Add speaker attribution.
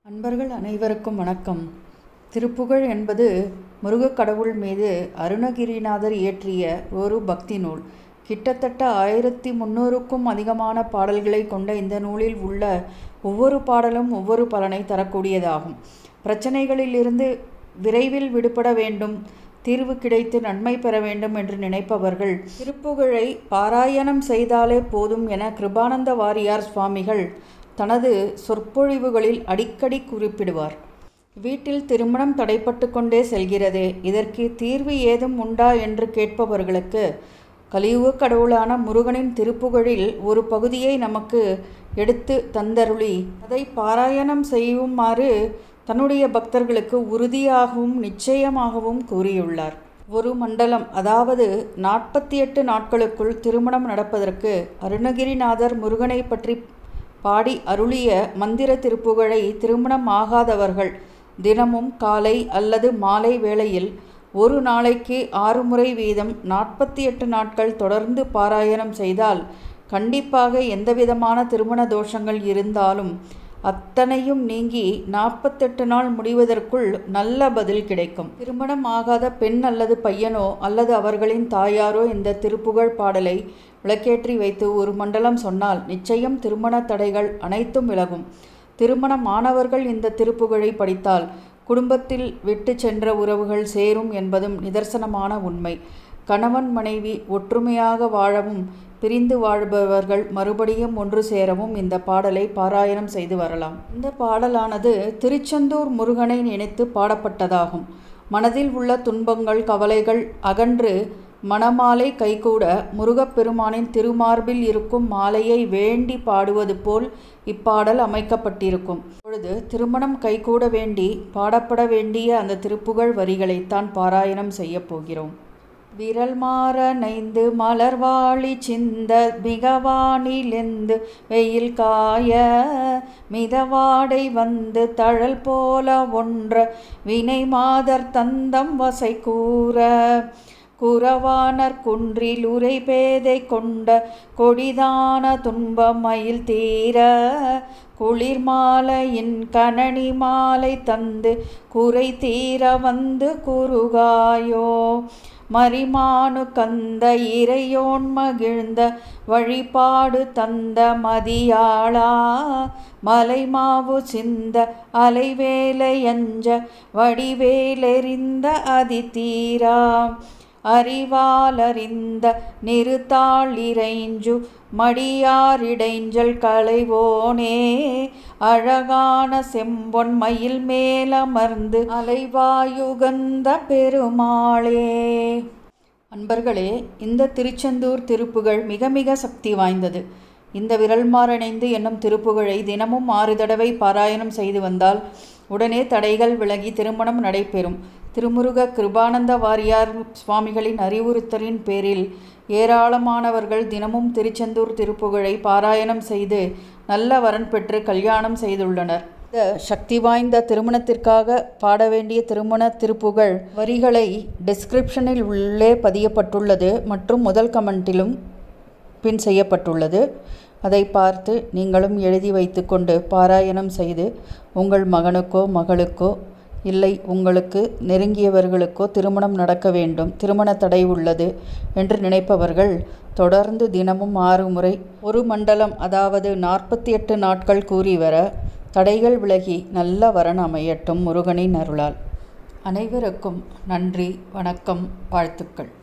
Speaker 1: அன்பர்கள் அனைவருக்கும் வணக்கம் திருப்புகழ் என்பது முருகக் கடவுள் மீது அருணகிரிநாதர் இயற்றிய ஒரு பக்தி நூல் கிட்டத்தட்ட ஆயிரத்தி முந்நூறுக்கும் அதிகமான பாடல்களை கொண்ட இந்த நூலில் உள்ள ஒவ்வொரு பாடலும் ஒவ்வொரு பலனை தரக்கூடியதாகும் பிரச்சனைகளிலிருந்து விரைவில் விடுபட வேண்டும் தீர்வு கிடைத்து நன்மை பெற வேண்டும் என்று நினைப்பவர்கள் திருப்புகழை பாராயணம் செய்தாலே போதும் என கிருபானந்த வாரியார் சுவாமிகள் தனது சொற்பொழிவுகளில் அடிக்கடி குறிப்பிடுவார் வீட்டில் திருமணம் தடைப்பட்டு கொண்டே செல்கிறதே இதற்கு தீர்வு ஏதும் உண்டா என்று கேட்பவர்களுக்கு கலியுக கடவுளான முருகனின் திருப்புகழில் ஒரு பகுதியை நமக்கு எடுத்து தந்தருளி அதை பாராயணம் செய்யுமாறு தன்னுடைய பக்தர்களுக்கு உறுதியாகவும் நிச்சயமாகவும் கூறியுள்ளார் ஒரு மண்டலம் அதாவது நாற்பத்தி எட்டு நாட்களுக்குள் திருமணம் நடப்பதற்கு அருணகிரிநாதர் முருகனை பற்றி பாடி அருளிய மந்திர திருப்புகழை திருமணம் ஆகாதவர்கள் தினமும் காலை அல்லது மாலை வேளையில் ஒரு நாளைக்கு ஆறு முறை வீதம் நாற்பத்தி எட்டு நாட்கள் தொடர்ந்து பாராயணம் செய்தால் கண்டிப்பாக எந்தவிதமான திருமண தோஷங்கள் இருந்தாலும் அத்தனையும் நீங்கி நாற்பத்தெட்டு நாள் முடிவதற்குள் நல்ல பதில் கிடைக்கும் திருமணம் ஆகாத பெண் அல்லது பையனோ அல்லது அவர்களின் தாயாரோ இந்த திருப்புகழ் பாடலை விளக்கேற்றி வைத்து ஒரு மண்டலம் சொன்னால் நிச்சயம் திருமண தடைகள் அனைத்தும் விலகும் திருமணம் ஆனவர்கள் இந்த திருப்புகழை படித்தால் குடும்பத்தில் விட்டு சென்ற உறவுகள் சேரும் என்பதும் நிதர்சனமான உண்மை கணவன் மனைவி ஒற்றுமையாக வாழவும் பிரிந்து வாழ்பவர்கள் மறுபடியும் ஒன்று சேரவும் இந்த பாடலை பாராயணம் செய்து வரலாம் இந்த பாடலானது திருச்செந்தூர் முருகனை நினைத்து பாடப்பட்டதாகும் மனதில் உள்ள துன்பங்கள் கவலைகள் அகன்று மணமாலை கைகூட முருகப்பெருமானின் திருமார்பில் இருக்கும் மாலையை வேண்டி பாடுவது போல் இப்பாடல் அமைக்கப்பட்டிருக்கும் பொழுது திருமணம் கைகூட வேண்டி பாடப்பட வேண்டிய அந்த திருப்புகழ் வரிகளைத்தான் பாராயணம் செய்ய போகிறோம் விரல் மாற நைந்து மலர்வாழி சிந்த மிகவானிலெந்து வெயில் காய மிதவாடை வந்து தழல் போல ஒன்ற வினை மாதர் தந்தம் வசை கூற குறவானர் குன்றில் உரை பேதை கொண்ட கொடிதான துன்பம் மயில் தீர குளிர் மாலையின் கணனி மாலை தந்து குறை தீர வந்து குறுகாயோ மரிமானு கந்த இறையோன் மகிழ்ந்த வழிபாடு தந்த மதியாளா மலைமாவு சிந்த அலைவேலை அஞ்ச வடிவேலெறிந்த அதிதீரா அறிவாலறிந்த நிறுத்தாளிரைஞ்சு மடியாரிடைஞ்சல் களைவோனே அழகான செம்பொன் மயில் மேலமர்ந்து அலைவாயுகந்த பெருமாளே அன்பர்களே இந்த திருச்செந்தூர் திருப்புகழ் மிக மிக சக்தி வாய்ந்தது இந்த விரல்மாறணைந்து என்னும் திருப்புகழை தினமும் ஆறு தடவை பாராயணம் செய்து வந்தால் உடனே தடைகள் விலகி திருமணம் நடைபெறும் திருமுருக கிருபானந்த வாரியார் சுவாமிகளின் அறிவுறுத்தலின் பேரில் ஏராளமானவர்கள் தினமும் திருச்செந்தூர் திருப்புகழை பாராயணம் செய்து நல்ல வரன் பெற்று கல்யாணம் செய்துள்ளனர் இந்த சக்தி வாய்ந்த திருமணத்திற்காக பாட வேண்டிய திருமண திருப்புகழ் வரிகளை டிஸ்கிரிப்ஷனில் உள்ளே பதியப்பட்டுள்ளது மற்றும் முதல் கமெண்டிலும் பின் செய்யப்பட்டுள்ளது அதை பார்த்து நீங்களும் எழுதி வைத்துக்கொண்டு பாராயணம் செய்து உங்கள் மகனுக்கோ மகளுக்கோ இல்லை உங்களுக்கு நெருங்கியவர்களுக்கோ திருமணம் நடக்க வேண்டும் திருமண தடை உள்ளது என்று நினைப்பவர்கள் தொடர்ந்து தினமும் ஆறு முறை ஒரு மண்டலம் அதாவது நாற்பத்தி எட்டு நாட்கள் கூறி வர தடைகள் விலகி நல்ல வரன் அமையட்டும் முருகனின் அருளால் அனைவருக்கும் நன்றி வணக்கம் வாழ்த்துக்கள்